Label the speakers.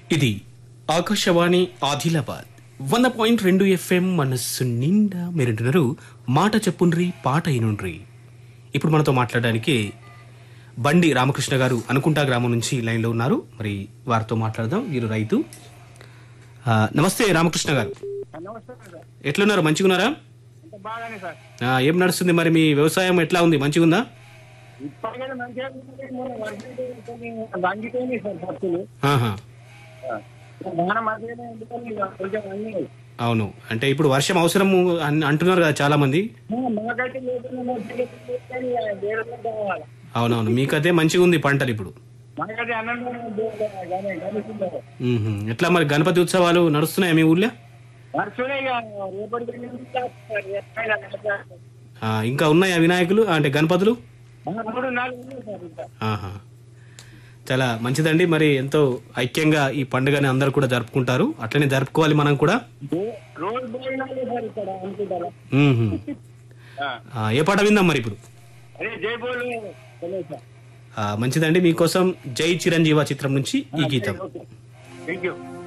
Speaker 1: ఇది ఆకాశవాణి ఆదిలాబాద్ వంద పాయింట్ రెండు ఎఫ్ఎం మనస్సు నిండా మీరింటున్నారు మాట చెప్పుండ్రి పాట అయినుండ్రి ఇప్పుడు మనతో మాట్లాడడానికి బండి రామకృష్ణ గారు అనుకుంటా గ్రామం నుంచి లైన్లో ఉన్నారు మరి వారితో మాట్లాడదాం వీరు రైతు ఆ, నమస్తే రామకృష్ణ గారు
Speaker 2: నమస్తే సార్
Speaker 1: ఎట్లున్నారు మంచిగున్నారా
Speaker 2: అంత బాగానే సార్
Speaker 1: ఆ, ఏం నడుస్తుంది మరి మీ వ్యవసాయం ఎట్లా ఉంది మంచిగుందా
Speaker 2: ఇప్పటికైనా మంచిగా ఉంది. మొన్న వర్షాలు కొన్ని వంగిపోయినాయి సార్ ఖర్చులు
Speaker 1: ఆహా
Speaker 2: బాగా మంచిగానే ఎందుకని ఇక కొంచెం అన్ని
Speaker 1: అవును అంటే ఇప్పుడు వర్షం అవసరం అన్- అంటున్నారు కదా చాలా మంది
Speaker 2: మాకైతే లేకుండా మా పిల్లలకి లేదు కానీ ఇక దేవుడికి కావాలి
Speaker 1: అవునవును మీకైతే మంచిగా ఉంది పంటలు ఇప్పుడు
Speaker 2: మాకైతే అన్నం కానీ కలుసుకుంటారు
Speaker 1: మ్మ్హ. ఎట్లా మరి గణపతి ఉత్సవాలు నడుస్తున్నాయా మీ ఊళ్ళో
Speaker 2: వర్షమే ఇక రేపటి నుంచి స్టార్ట్ సార్. ఎక్కడైనా కలుస్తారు.
Speaker 1: ఆ, ఇంకా ఉన్నాయా వినాయకులు అంటే గణపతులు
Speaker 2: ఆ, మూడు నాలుగు ఉన్నాయి సార్ ఇంకా
Speaker 1: ఆహా చాలా మంచిదండి మరి ఎంతో ఐక్యంగా ఈ పండుగని అందరు కూడా జరుపుకుంటారు అట్లనే జరుపుకోవాలి మనం కూడా
Speaker 2: డే- రోజు భోజనాలే సార్ ఇక్కడ అనుకుంటారా
Speaker 1: మ్మ్హ.
Speaker 2: ఆ.
Speaker 1: ఆ, ఏ పాట విందాం మరి ఇప్పుడు
Speaker 2: అదే జై బోలు తెలియదు సార్
Speaker 1: ఆ, మంచిదండి మీకోసం జై చిరంజీవ చిత్రం నుంచి ఈ గీతం
Speaker 2: ఓకే థ్యాంక్ యూ